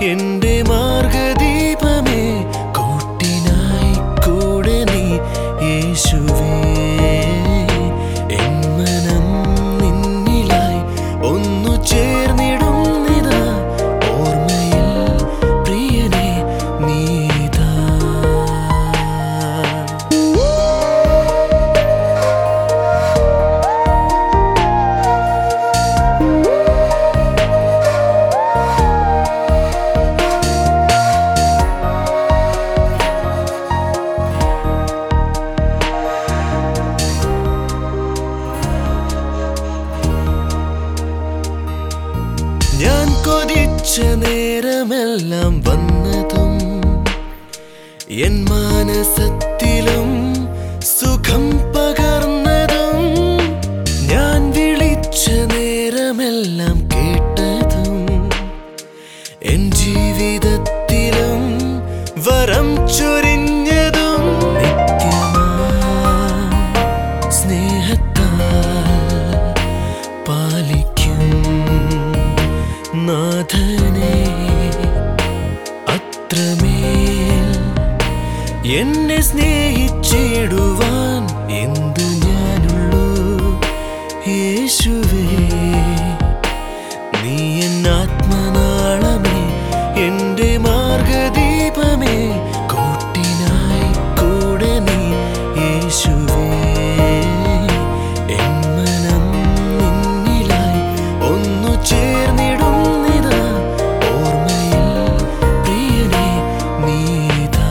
എന്റെ മാർഗദീപമേ കൂട്ടിനായി കൂടെ നീ യേശുവേ എൻ മനം നിന്നിലായി ഒന്നു ചേർന്നിടുന്നിതാ ഓർമ്മയിൽ പ്രിയനെ നീതാ ഞാൻ കൊതിച്ച നേരമെല്ലാം വന്നതും എൻ മാനസത്തിലും സുഖം പകർന്നതും ഞാൻ വിളിച്ച നേരമെല്ലാം കേട്ടതും എൻ ജീവിതത്തിലും വരം ചൊരിഞ്ഞതും നിത്യമാ സ്നേഹത്താൽ പാലിക്കും നാഥനെ അത്രമേൽ എന്നെ സ്നേഹിച്ചിടുവാൻ എന്തു ഞാനുള്ളൂ യേശുവേ നീ എൻ ആത്മനാളമേ എന്റെ മാർഗദീപമേ കൂട്ടിനായി കൂടെ നീ യേശുവേ എൻ മനം നിന്നിലായി ഒന്നു ചേർന്നിടുന്നിതാ ഓർമ്മയിൽ പ്രിയനെ നീതാ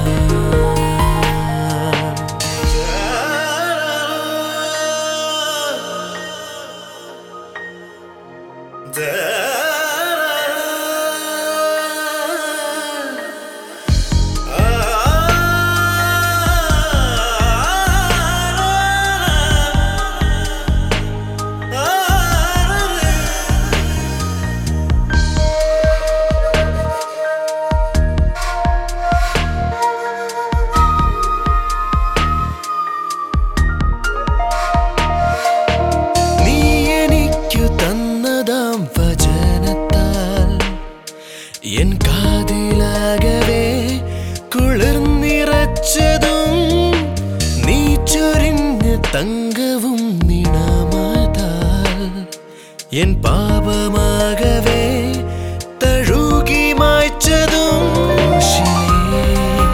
നീ എനിക്കു തന്നതാം വചനത്താൽ എൻ കാതിലാകവേ കുളിർനിറച്ചതും നീ ചൊരിഞ്ഞ തങ്കവും നിണമതാൽ എൻ പാപമാകവേ തഴുകി മായ്ച്ചതും ക്രൂശിലെ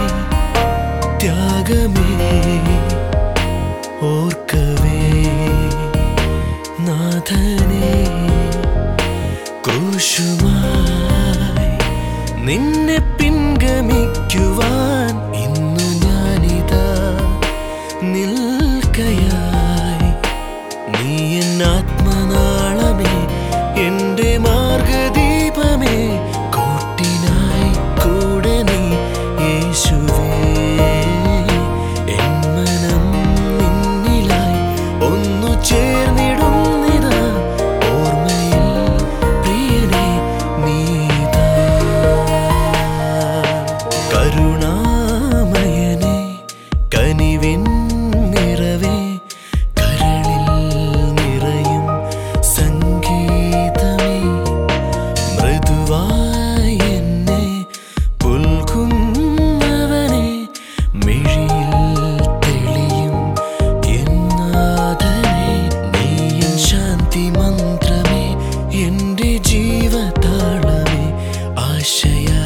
ത്യാഗമേ ഓർക്കവേ നാഥനെ ക്രൂശുമായി നിന്നെ പിൻഗമിക്കുവാൻ ഇന്നു ഞാനിതാ നിൽക്കയായി നീ എൻ ആത്മനാളമേ എന്റെ മാർഗദീപമേ കൂട്ടിനായി കൂടെ നീ യേശുവേ എൻ മനം നിന്നിലായി ഒന്നു ചേർന്നിടുന്നിതാ ഓർമ്മയിൽ പ്രിയനെ നീതാ കരുണാമയനെ കനിവിൻ നിറവേ കരളിൽ നിറയും സംഗീതമേ മൃദുവായി എന്നെ പുൽകുന്നവനെ മിഴിയിൽ തെളിയും എന്നാഥനെ നീയും ശാന്തി മന്ത്രമേ എന്റെ ജീവതാളമേ ആശയ